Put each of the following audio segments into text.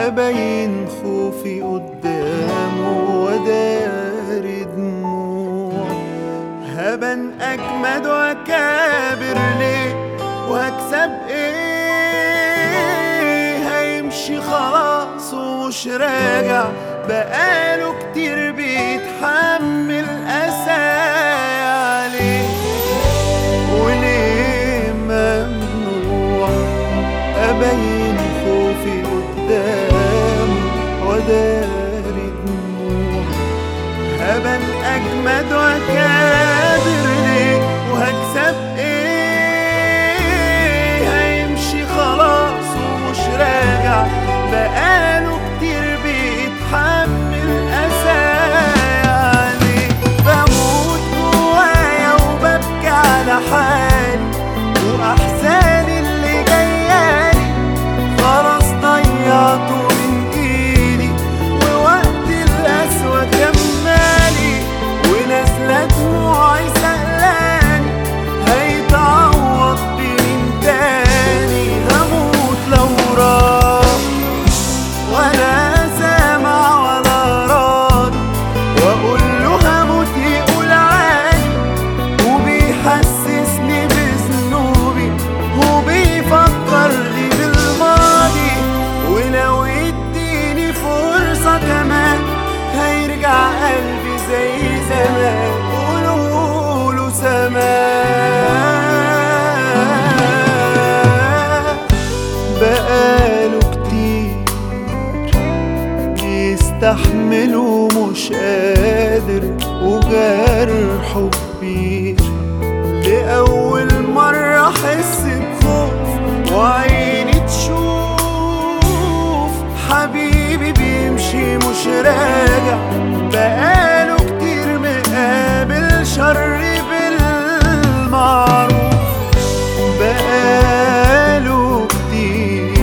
أبين خوفي قدامه ودار دموع هبن أجمد وأكابر ليه وهكسب إيه هيمشي خلاص ومش راجع بقاله كتير بيتحمل أسايا عليه وليه ممنوع أبين خوفي قدام وداري دموع هبن أجمد وأكابر ليه وهكسب إيه هيمشي خلاص ومش راجع بقاله كتير بيتحمل أسايا عليه بموت جوايا وببكي على حالي وأحزاني اللي جايالي خلاص ضيعته من ايدي ووقت القسوة كمالي ونازلة دموعي سألاني هيتعوض بمين تاني هموت لو راح ولا سامع ولا راضي واقول له هموت يقول عادي وبيحسسني بذنوبي وبيفكرني بالماضي ولو يديني فرصة كمان هيرجع قلبي زي زمان قولوله سمان بقاله كتير بيستحمله مش قادر وجرحه كبير لأول مرة أحس بخوف وعيني تشوف حبيبي بيمشي مش راجع بقاله كتير مقابل شر بالمعروف بقاله كتير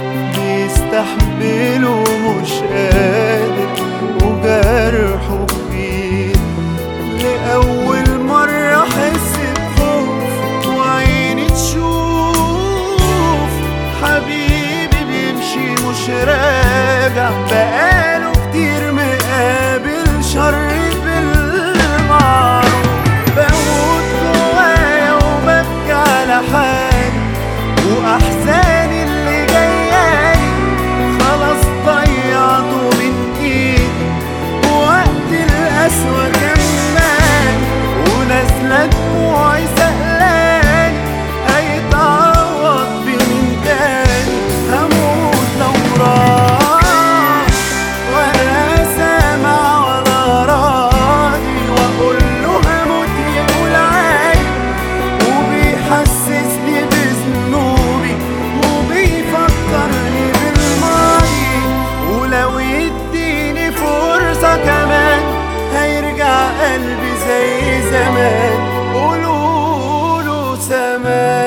بيستحمله مش قادر وجرحه كبير لأول مرة أحس بخوف وعيني تشوف حبيبي بيمشي مش راجع بقاله كتير مقابل شر بالمعروف بموت جوايا وببكي على حالي وأحزاني اللي جايالي خلاص ضيعته من ايدي وقت القسوة كمان ونازلة دموعي سألاني هيتعوض بمين تاني هموت لو راح ولا سامع ولا راضي واقول له هموت يقول عادي وبيحسسني بذنوبي وبيفكرني بالماضي ولو يديني فرصة كمان هيرجع قلبي زي زمان قولوله سمان